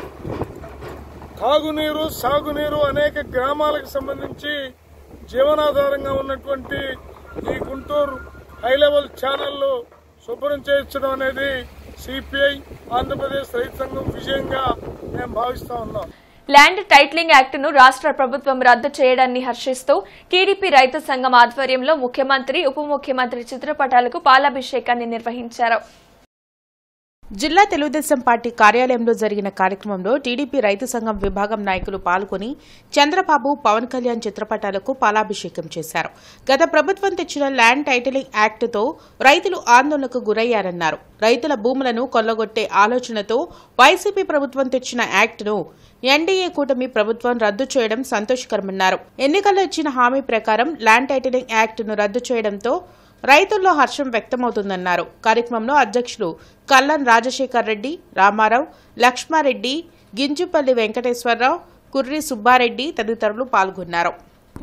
తాగునీరు సాగునీరు అనేక గ్రామాలకు సంబంధించి జీవనాధారంగా ఉన్నటువంటి ఈ గుంటూరు హై లెవెల్ ఛానళ్లు శుభ్రం చేయించడం అనేది సిపిఐ ఆంధ్రప్రదేశ్ రైతు సంఘం విజయంగా మేము భావిస్తా ఉన్నాం ల్యాండ్ టైటిలింగ్ యాక్ట్ ను రాష్ట్ర ప్రభుత్వం రద్దు చేయడాన్ని హర్షిస్తూ టీడీపీ రైతు సంఘం ఆధ్వర్యంలో ముఖ్యమంత్రి ఉప ముఖ్యమంత్రి చిత్రపటాలకు పాలాభిషేకాన్ని నిర్వహించారు జిల్లా తెలుగుదేశం పార్టీ కార్యాలయంలో జరిగిన కార్యక్రమంలో టీడీపీ రైతు సంఘం విభాగం నాయకులు పాల్గొని చంద్రబాబు పవన్ కళ్యాణ్ చిత్రపటాలకు పాలాభిషేకం చేశారు గత ప్రభుత్వం తెచ్చిన ల్యాండ్ టైటిలింగ్ యాక్టుతో రైతులు ఆందోళనకు గురయ్యారన్నారు రైతుల భూములను కొల్లగొట్టే ఆలోచనతో వైసీపీ ప్రభుత్వం తెచ్చిన యాక్టును ఎన్డీఏ కూటమి ప్రభుత్వం రద్దు చేయడం సంతోషకరమన్నారు ఎన్నికల్లో ఇచ్చిన హామీ ప్రకారం ల్యాండ్ టైటిలింగ్ యాక్టును రద్దు చేయడంతో రైతుల్లో హర్షం వ్యక్తమవుతుందన్నారు కార్యక్రమంలో అధ్యక్షులు కల్లం రాజశేఖర్ రెడ్డి రామారావు లక్ష్మారెడ్డి గింజుపల్లి వెంకటేశ్వరరావు కుర్రి సుబ్బారెడ్డి తదితరులు పాల్గొన్నారు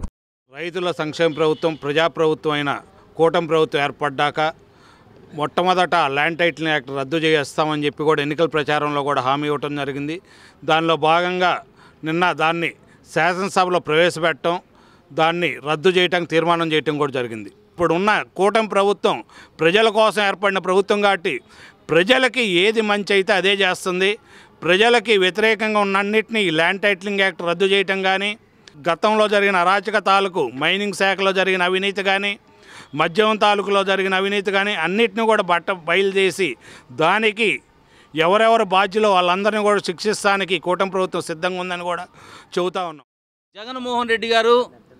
రైతుల సంక్షేమ ప్రభుత్వం ప్రజాప్రభుత్వం అయిన కూటమి ప్రభుత్వం ఏర్పడ్డాక మొట్టమొదట ల్యాండ్ టైటిల్ యాక్ట్ రద్దు చేస్తామని చెప్పి కూడా ఎన్నికల ప్రచారంలో కూడా హామీ ఇవ్వటం జరిగింది దానిలో భాగంగా నిన్న దాన్ని శాసనసభలో ప్రవేశపెట్టడం దాన్ని రద్దు చేయడానికి తీర్మానం చేయటం కూడా జరిగింది ఇప్పుడు ఉన్న కూటమి ప్రభుత్వం ప్రజల కోసం ఏర్పడిన ప్రభుత్వం కాబట్టి ప్రజలకి ఏది మంచి అయితే అదే చేస్తుంది ప్రజలకి వ్యతిరేకంగా ఉన్న అన్నింటినీ ఈ ల్యాండ్ టైటిలింగ్ యాక్ట్ రద్దు చేయటం కానీ గతంలో జరిగిన అరాచక తాలూకు మైనింగ్ శాఖలో జరిగిన అవినీతి కానీ మద్యం తాలూకులో జరిగిన అవినీతి కానీ అన్నిటిని కూడా బట్ట బయలుదేసి దానికి ఎవరెవరు బాధ్యులో వాళ్ళందరినీ కూడా శిక్షిస్తానికి కూటమి ప్రభుత్వం సిద్ధంగా ఉందని కూడా చెబుతా ఉన్నాం జగన్మోహన్ రెడ్డి గారు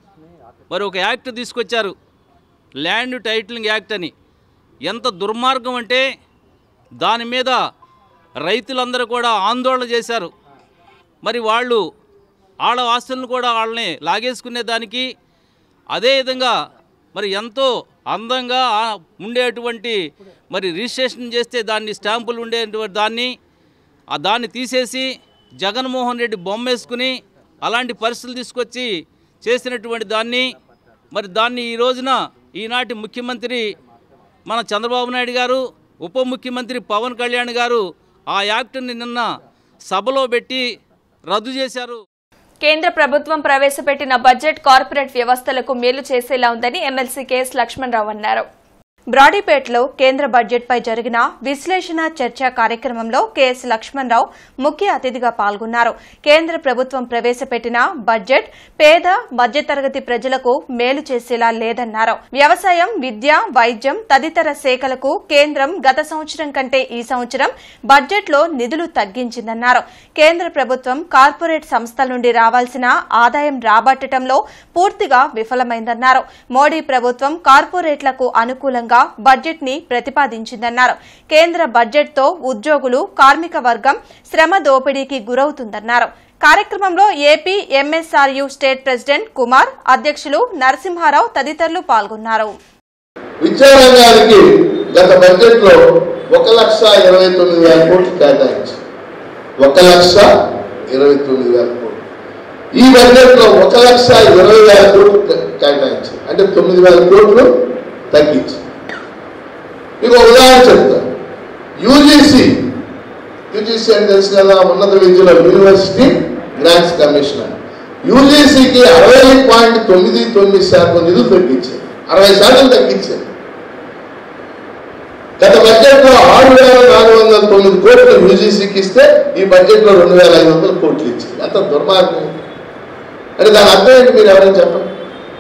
మరి ఒక యాక్ట్ తీసుకొచ్చారు ల్యాండ్ టైటిలింగ్ యాక్ట్ అని ఎంత దుర్మార్గం అంటే దాని మీద రైతులందరూ కూడా ఆందోళన చేశారు మరి వాళ్ళు వాళ్ళ ఆస్తులను కూడా వాళ్ళని లాగేసుకునే దానికి అదేవిధంగా మరి ఎంతో అందంగా ఆ ఉండేటువంటి మరి రిజిస్ట్రేషన్ చేస్తే దాన్ని స్టాంపులు ఉండేటువంటి దాన్ని ఆ దాన్ని తీసేసి జగన్మోహన్ రెడ్డి బొమ్మ వేసుకుని అలాంటి పరిస్థితులు తీసుకొచ్చి చేసినటువంటి దాన్ని మరి దాన్ని ఈ రోజున ఈనాటి ముఖ్యమంత్రి మన చంద్రబాబు నాయుడు గారు ఉప ముఖ్యమంత్రి పవన్ కళ్యాణ్ గారు ఆ యాక్ట్ని నిన్న సభలో పెట్టి రద్దు చేశారు కేంద్ర ప్రభుత్వం ప్రవేశపెట్టిన బడ్జెట్ కార్పొరేట్ వ్యవస్థలకు మేలు చేసేలా ఉందని ఎమ్మెల్సీ కెఎస్ లక్ష్మణరావు అన్నారు బ్రాడీపేటలో కేంద్ర బడ్జెట్పై జరిగిన విశ్లేషణ చర్చ కార్యక్రమంలో కెఎస్ లక్ష్మణరావు ముఖ్య అతిథిగా పాల్గొన్నారు కేంద్ర ప్రభుత్వం ప్రవేశపెట్టిన బడ్జెట్ పేద మధ్యతరగతి ప్రజలకు మేలు చేసేలా లేదన్నారు వ్యవసాయం విద్య వైద్యం తదితర శాఖలకు కేంద్రం గత సంవత్సరం కంటే ఈ సంవత్సరం బడ్జెట్లో నిధులు తగ్గించిందన్నారు కేంద్ర ప్రభుత్వం కార్పొరేట్ సంస్థల నుండి రావాల్సిన ఆదాయం రాబట్టడంలో పూర్తిగా విఫలమైందన్నారు మోడీ ప్రభుత్వం కార్పొరేట్లకు అనుకూలంగా బడ్జెట్ ని ప్రతిపాదించిందన్నారు కేంద్ర బడ్జెట్ తో ఉద్యోగులు కార్మిక వర్గం శ్రమ దోపిడీకి గురవుతుందన్నారు కార్యక్రమంలో AP MSRU state president Kumar అధ్యక్షులు నరసింహారావు తదితరులు పాల్గొన్నారు విద్యారంగానికి గత బడ్జెట్ లో ఒక లక్ష ఇరవై తొమ్మిది వేల కోట్లు కేటాయించి ఒక లక్ష ఇరవై తొమ్మిది వేల కోట్లు ఈ బడ్జెట్లో ఒక లక్ష ఇరవై వేల కోట్లు కే- కేటాయించి అంటే తొమ్మిది వేల కోట్లు తగ్గించి మీకు ఒక ఉదాహరణ చెప్తాను యూజీసీ యూజీసీ అని తెలుసు కదా ఉన్నత విద్యలో యూనివర్సిటీ గ్రాంట్స్ కమిషనర్ యూజీసీకి అరవై పాయింట్ తొమ్మిది తొమ్మిది శాతం నిధులు తగ్గించారు అరవై శాతం తగ్గించారు గత బడ్జెట్ లో ఆరు వేల నాలుగు వందల తొమ్మిది కోట్లు యూజీసీకి ఇస్తే ఈ బడ్జెట్ లో రెండు వేల ఐదు వందల కోట్లు ఇచ్చింది ఎంత దుర్మార్గం అంటే దాని అర్థం ఏంటి మీరు ఎవరైనా చెప్పండి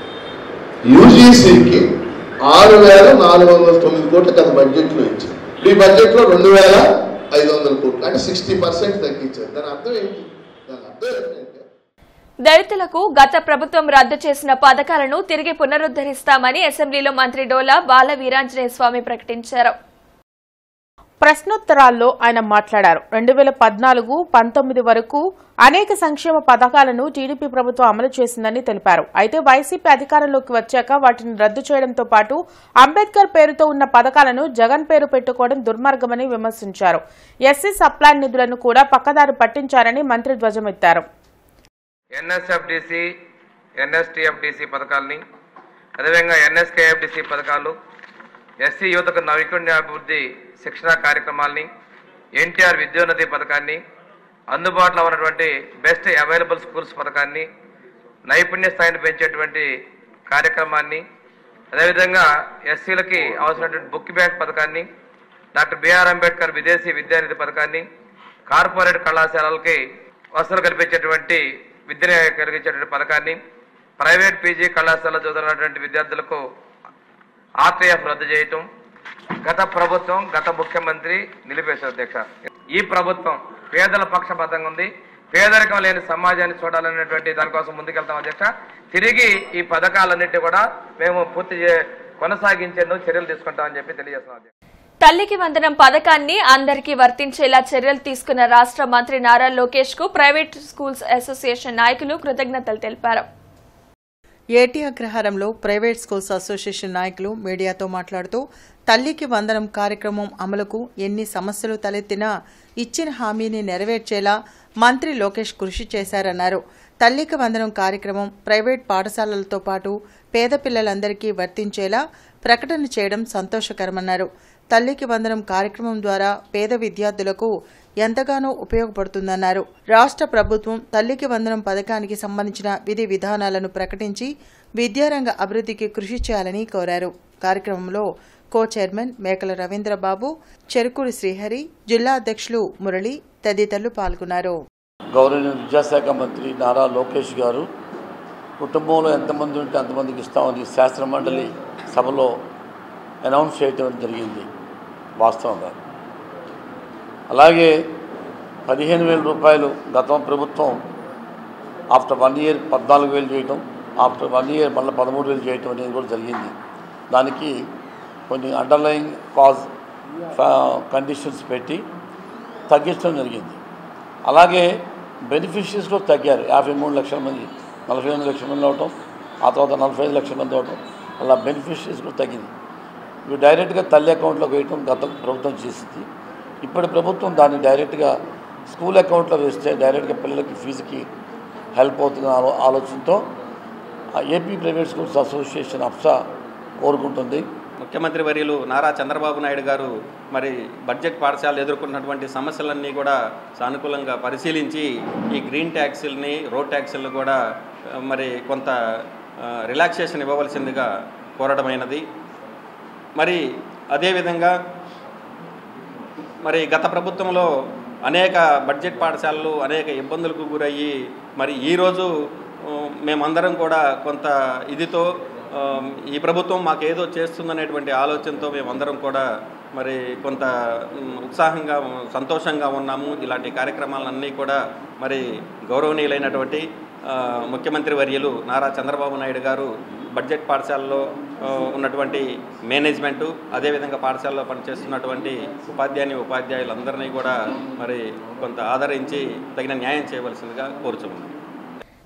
యూజీసీకి ఆరు వేల నాలుగు వందల తొమ్మిది కోట్లు గత బడ్జెట్ లో ఇచ్చింది ఈ బడ్జెట్ లో రెండు వేల ఐదు వందల కోట్లు అంటే సిక్స్టీ పర్సెంట్ తగ్గించారు దాని అర్థం ఏంటి దాని అర్థం ఏంటంటే దళితులకు గత ప్రభుత్వం రద్దు చేసిన పథకాలను తిరిగి పునరుద్ధరిస్తామని అసెంబ్లీలో మంత్రి డోలా బాల వీరాంజనేయ స్వామి ప్రకటించారు ప్రశ్నోత్తరాల్లో ఆయన మాట్లాడారు రెండు వేల పద్నాలుగు పంతొమ్మిది వరకు అనేక సంక్షేమ పథకాలను టీడీపీ ప్రభుత్వం అమలు చేసిందని తెలిపారు అయితే వైసీపీ అధికారంలోకి వచ్చాక వాటిని రద్దు చేయడంతో పాటు అంబేద్కర్ పేరుతో ఉన్న పథకాలను జగన్ పేరు పెట్టుకోవడం దుర్మార్గమని విమర్శించారు ఎస్సీ సప్లై నిధులను కూడా పక్కదారి పట్టించారని మంత్రి ధ్వజమెత్తారు ఎన్ఎస్ఎఫ్డిసి ఎన్ఎస్టిఎఫ్డిసి పథకాలని అదేవిధంగా ఎన్ఎస్కేఎఫ్డిసి పథకాలు ఎస్సీ యువతకు నైపుణ్యాభివృద్ధి శిక్షణ కార్యక్రమాల్ని ఎన్టీఆర్ విద్యోన్నతి పథకాన్ని అందుబాటులో ఉన్నటువంటి బెస్ట్ అవైలబుల్ స్కూల్స్ పథకాన్ని నైపుణ్య స్థాయిని పెంచేటువంటి కార్యక్రమాన్ని అదేవిధంగా ఎస్సీలకి అవసరమైనటువంటి బుక్ బ్యాంక్ పథకాన్ని డాక్టర్ బిఆర్ అంబేద్కర్ విదేశీ విద్యానిధి పథకాన్ని కార్పొరేట్ కళాశాలలకి వసతులు కల్పించేటువంటి విద్యను కలిగించేటువంటి పథకాన్ని ప్రైవేట్ పీజీ కళాశాలలో చదువుతున్నటువంటి విద్యార్థులకు ఆర్టీఎఫ్ రద్దు చేయటం గత ప్రభుత్వం గత ముఖ్యమంత్రి నిలిపేశారు అధ్యక్ష ఈ ప్రభుత్వం పేదల పక్షపాతంగా ఉంది పేదరికం లేని సమాజాన్ని చూడాలనేటువంటి దానికోసం ముందుకెళ్తాం అధ్యక్ష తిరిగి ఈ పథకాలన్నింటి కూడా మేము పూర్తి చే- కొనసాగించేందుకు చర్యలు తీసుకుంటామని చెప్పి తెలియజేస్తున్నాం అధ్యక్ష తల్లికి వందనం పథకాన్ని అందరికీ వర్తించేలా చర్యలు తీసుకున్న రాష్ట్ర మంత్రి నారా లోకేష్ కు ప్రైవేట్ స్కూల్స్ అసోసియేషన్ నాయకులు కృతజ్ఞతలు తెలిపారు ఏటీ అగ్రహారంలో ప్రైవేట్ స్కూల్స్ అసోసియేషన్ నాయకులు మీడియాతో మాట్లాడుతూ తల్లికి వందనం కార్యక్రమం అమలుకు ఎన్ని సమస్యలు తలెత్తినా ఇచ్చిన హామీని నెరవేర్చేలా మంత్రి లోకేష్ కృషి చేశారన్నారు తల్లికి వందనం కార్యక్రమం ప్రైవేట్ పాఠశాలలతో పాటు పేద పిల్లలందరికీ వర్తించేలా ప్రకటన చేయడం సంతోషకరమన్నారు తల్లికి వందనం కార్యక్రమం ద్వారా పేద విద్యార్థులకు ఎంతగానో ఉపయోగపడుతుందన్నారు రాష్ట్ర ప్రభుత్వం తల్లికి వందనం పథకానికి సంబంధించిన విధి విధానాలను ప్రకటించి విద్యారంగ అభివృద్ధికి కృషి చేయాలని కోరారు కార్యక్రమంలో కో చైర్మన్ మేకల రవీంద్రబాబు చెరుకూరి శ్రీహరి జిల్లా అధ్యక్షులు మురళి తదితరులు పాల్గొన్నారు గౌరవనీయ విద్యాశాఖ మంత్రి నారా లోకేష్ గారు కుటుంబంలో ఎంతమంది ఉంటే అంతమందికి ఇస్తామని శాస్త్ర మండలి సభలో అనౌన్స్ చేయటం జరిగింది వాస్తవంగా అలాగే పదిహేను వేల రూపాయలు గత ప్రభుత్వం ఆఫ్టర్ వన్ ఇయర్ పద్నాలుగు వేలు చేయటం ఆఫ్టర్ వన్ ఇయర్ మళ్ళీ పదమూడు వేలు చేయటం అనేది కూడా జరిగింది దానికి కొన్ని అండర్లయింగ్ కాజ్ కండిషన్స్ పెట్టి తగ్గించడం జరిగింది అలాగే బెనిఫిషరీస్ కూడా తగ్గారు యాభై మూడు లక్షల మంది నలభై ఎనిమిది లక్షల మంది అవటం ఆ తర్వాత నలభై ఐదు లక్షల మంది అవటం అలా బెనిఫిషరీస్ కూడా తగ్గింది ఇవి డైరెక్ట్గా తల్లి అకౌంట్లోకి వేయటం గత ప్రభుత్వం చేసింది ఇప్పటి ప్రభుత్వం దాన్ని డైరెక్ట్గా స్కూల్ అకౌంట్లో వేస్తే డైరెక్ట్గా పిల్లలకి ఫీజుకి హెల్ప్ అవుతుందన్న ఆలో ఆలోచనతో ఆ AP private schools association APSA కోరుకుంటుంది ముఖ్యమంత్రి వర్యులు నారా చంద్రబాబు నాయుడు గారు మరి బడ్జెట్ పాఠశాలలు ఎదుర్కొన్నటువంటి సమస్యలన్నీ కూడా సానుకూలంగా పరిశీలించి ఈ గ్రీన్ ట్యాక్సీలని రోడ్ ట్యాక్సీలను కూడా ఆ, మరి కొంత రిలాక్సేషన్ ఇవ్వవలసిందిగా కోరడమైనది మరి అదేవిధంగా మరి గత ప్రభుత్వంలో అనేక బడ్జెట్ పాఠశాలలు అనేక ఇబ్బందులకు గురయ్యి మరి ఈరోజు ఆ, మేమందరం కూడా కొంత ఇదితో ఆ, ఈ ప్రభుత్వం మాకేదో చేస్తుందనేటువంటి ఆలోచనతో మేమందరం కూడా మరి కొంత ఉమ్, ఉత్సాహంగా సంతోషంగా ఉన్నాము ఇలాంటి కార్యక్రమాలన్నీ కూడా మరి గౌరవనీయులైనటువంటి ఆ, ముఖ్యమంత్రి వర్యులు నారా చంద్రబాబు నాయుడు గారు బడ్జెట్ పాఠశాలలో ఆ, ఉన్నటువంటి మేనేజ్మెంటు అదేవిధంగా పాఠశాలలో పనిచేస్తున్నటువంటి ఉపాధ్యాయుని ఉపాధ్యాయులందరినీ కూడా మరి కొంత ఆదరించి తగిన న్యాయం చేయవలసిందిగా కోరుచున్నాను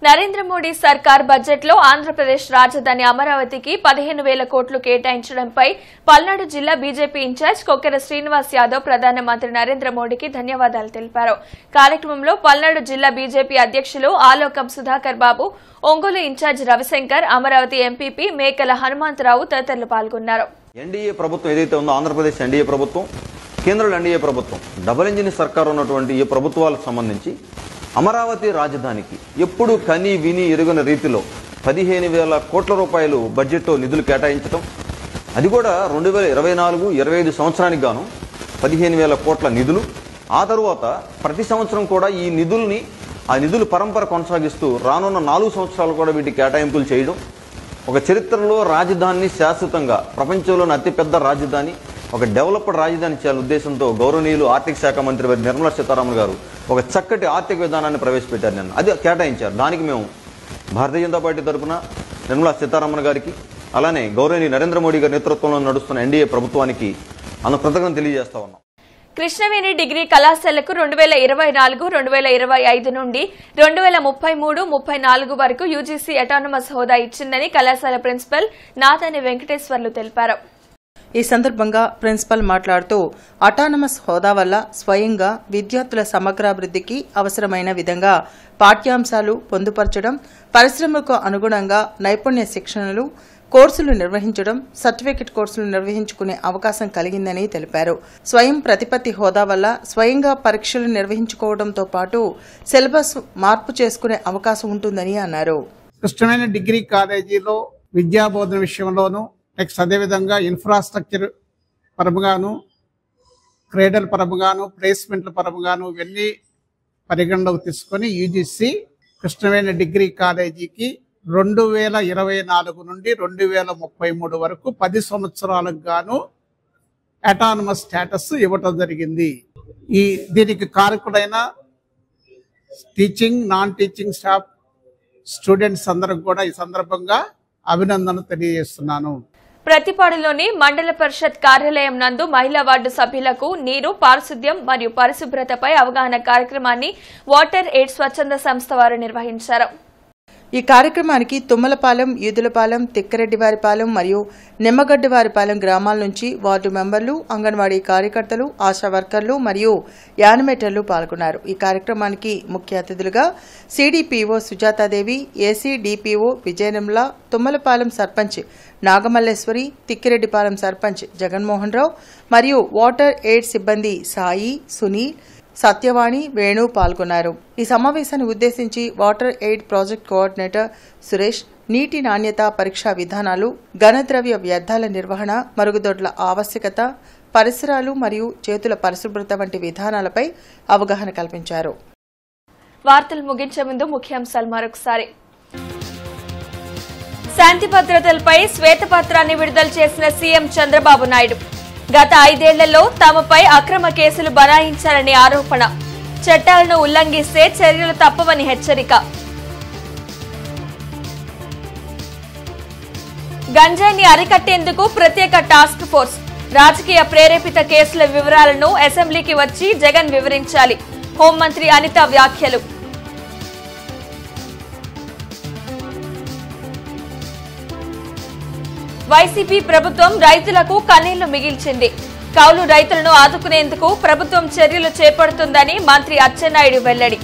నరేంద్ర మోడీ సర్కార్ బడ్జెట్ లో ఆంధ్రప్రదేశ్ రాజధాని అమరావతికి పదిహేను వేల కోట్లు కేటాయించడంపై పల్నాడు జిల్లా బీజేపీ ఇన్ఛార్జ్ కొక్కెర శ్రీనివాస్ యాదవ్ ప్రధానమంత్రి నరేంద్ర మోడీకి ధన్యవాదాలు తెలిపారు కార్యక్రమంలో పల్నాడు జిల్లా బీజేపీ అధ్యక్షులు ఆలోకం సుధాకర్ బాబు ఒంగోలు ఇన్ఛార్జ్ రవిశంకర్ అమరావతి ఎంపీపీ మేకల హనుమంతరావు తదితరులు పాల్గొన్నారు ఎన్డీఏ ప్రభుత్వం ఏదైతే ఉందో ఆంధ్రప్రదేశ్ ఎన్డీఏ ప్రభుత్వం కేంద్రంలో ఎన్డీఏ ప్రభుత్వం డబుల్ ఇంజిన్ సర్కార్ ఉన్నటువంటి ఈ ప్రభుత్వాలకు సంబంధించి అమరావతి రాజధానికి ఎప్పుడు కని విని ఎరుగని రీతిలో పదిహేను వేల కోట్ల రూపాయలు బడ్జెట్తో నిధులు కేటాయించడం అది కూడా రెండు వేల ఇరవై నాలుగు ఇరవై ఐదు సంవత్సరానికి గాను పదిహేను వేల కోట్ల నిధులు ఆ తరువాత ప్రతి సంవత్సరం కూడా ఈ నిధుల్ని ఆ నిధుల పరంపర కొనసాగిస్తూ రానున్న నాలుగు సంవత్సరాలు కూడా వీటి కేటాయింపులు చేయడం ఒక చరిత్రలో రాజధానిని శాశ్వతంగా ప్రపంచంలోని అతిపెద్ద రాజధాని ఒక డెవలప్డ్ రాజధాని చేయాలని ఉద్దేశంతో గౌరవనీయులు ఆర్థిక శాఖ మంత్రి వారి నిర్మలా సీతారామన్ గారు ఒక చక్కటి ఆర్థిక విధానాన్ని ప్రవేశపెట్టారు నిన్న అది కేటాయించారు దానికి మేము భారతీయ జనతా పార్టీ తరఫున నిర్మలా సీతారామన్ గారికి అలానే గౌరవనీయ నరేంద్ర మోడీ గారి నేతృత్వంలో నడుస్తున్న ఎన్డీఏ ప్రభుత్వానికి అన్న కృతజ్ఞతలు తెలియజేస్తా ఉన్నాం కృష్ణవేణి డిగ్రీ కళాశాలకు రెండు వేల ఇరవై నాలుగు రెండు వేల ఇరవై ఐదు నుండి రెండు వేల ముప్పై మూడు ముప్పై నాలుగు వరకు యూజీసీ అటానమస్ హోదా ఇచ్చిందని కళాశాల ప్రిన్సిపల్ నాదాని వెంకటేశ్వర్లు తెలిపారు ఈ సందర్భంగా ప్రిన్సిపల్ మాట్లాడుతూ అటానమస్ హోదా వల్ల స్వయంగా విద్యార్థుల సమగ్రాభివృద్ధికి అవసరమైన విధంగా పాఠ్యాంశాలు పొందుపరచడం పరిశ్రమలకు అనుగుణంగా నైపుణ్య శిక్షణలు కోర్సులు నిర్వహించడం సర్టిఫికెట్ కోర్సులు నిర్వహించుకునే అవకాశం కలిగిందని తెలిపారు స్వయం ప్రతిపత్తి హోదా వల్ల స్వయంగా పరీక్షలు నిర్వహించుకోవడంతో పాటు సిలబస్ మార్పు చేసుకునే అవకాశం ఉంటుందని అన్నారు కృష్ణమైన డిగ్రీ కాలేజీలో విద్యాబోధన విషయంలోనూ నెక్స్ట్ అదేవిధంగా ఇన్ఫ్రాస్ట్రక్చర్ పరముగాను క్రీడల పరముగాను ప్లేస్మెంట్ల పరముగాను ఇవన్నీ పరిగణలోకి తీసుకొని యూజీసీ కృష్ణవేణ డిగ్రీ కాలేజీకి రెండు వేల ఇరవై నాలుగు నుండి రెండు వేల ముప్పై మూడు వరకు పది సంవత్సరాలకు గాను అటానమస్ స్టేటస్ ఇవ్వటం జరిగింది ఈ దీనికి కారకుడైన teaching non teaching staff students అందరికి కూడా ఈ సందర్భంగా అభినందనలు తెలియజేస్తున్నాను ప్రతిపాడులోని మండల పరిషత్ కార్యాలయం నందు మహిళా వార్డు సభ్యులకు నీరు పారిశుద్ధ్యం మరియు పరిశుభ్రతపై అవగాహన కార్యక్రమాన్ని వాటర్ ఎయిడ్ స్వచ్ఛంద సంస్థ వారు నిర్వహించారు ఈ కార్యక్రమానికి తుమ్మలపాలెం ఈదులపాలెం తిక్కరెడ్డివారిపాలెం మరియు నిమ్మగడ్డివారిపాలెం గ్రామాల నుంచి వార్డు మెంబర్లు అంగన్వాడీ కార్యకర్తలు ఆశా వర్కర్లు మరియు యానిమేటర్లు పాల్గొన్నారు ఈ కార్యక్రమానికి ముఖ్య అతిథులుగా CDPO Sujathadevi AC DPO Vijayanimla Thummalapalem sarpanch Nagamalleswari Thikkireddypalem sarpanch Jaganmohan Rao మరియు వాటర్ ఎయిడ్ సిబ్బంది సాయి సునీల్ సత్యవాణి వేణు పాల్గొన్నారు ఈ సమావేశాన్ని ఉద్దేశించి water aid project coordinator Suresh నీటి నాణ్యత పరీక్షా విధానాలు ఘనద్రవ్య వ్యర్థాల నిర్వహణ మరుగుదొడ్ల ఆవశ్యకత పరిసరాలు మరియు చేతుల పరిశుభ్రత వంటి విధానాలపై అవగాహన కల్పించారు వార్తలు ముగించే ముందు ముఖ్యాంశాలు మరొకసారి శాంతి భద్రతలపై శ్వేతపత్రాన్ని విడుదల చేసిన సీఎం చంద్రబాబు నాయుడు గత ఐదేళ్లలో తమపై అక్రమ కేసులు బనాయించారని ఆరోపణ చట్టాలను ఉల్లంఘిస్తే చర్యలు తప్పవని హెచ్చరిక గంజాయిని అరికట్టేందుకు ప్రత్యేక టాస్క్ ఫోర్స్ రాజకీయ ప్రేరేపిత కేసుల వివరాలను అసెంబ్లీకి వచ్చి జగన్ వివరించాలి హోంమంత్రి అనిత వ్యాఖ్యలు వైసీపీ ప్రభుత్వం రైతులకు కన్నీళ్లు మిగిల్చింది కౌలు రైతులను ఆదుకునేందుకు ప్రభుత్వం చర్యలు చేపడుతుందని మంత్రి అచ్చెన్నాయుడు వెల్లడి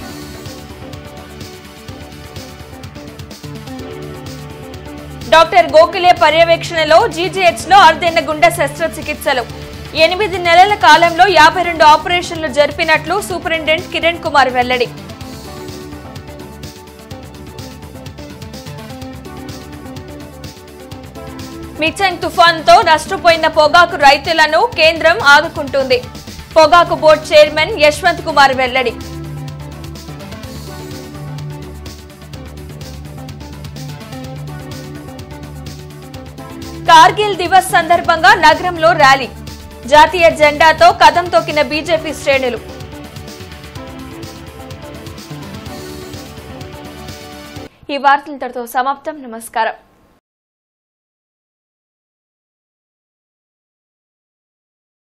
డాక్టర్ గోఖలే పర్యవేక్షణలో జీజీహెచ్ లో అరుదైన గుండె శస్త్రచికిత్సలు ఎనిమిది నెలల కాలంలో యాభై రెండు ఆపరేషన్లు జరిపినట్లు సూపరింటెండెంట్ కిరణ్ కుమార్ వెల్లడి మిక్సంగ్ తుఫాన్తో నష్టపోయిన పొగాకు రైతులను కేంద్రం ఆదుకుంటుంది పొగాకు బోర్డు చైర్మన్ యశ్వంత్ కుమార్ వెల్లడి కార్గిల్ దివస్ సందర్భంగా నగరంలో ర్యాలీ జాతీయ జెండాతో కదం తొక్కిన బీజేపీ శ్రేణులు ఈ వార్తలతో సమాప్తం నమస్కారం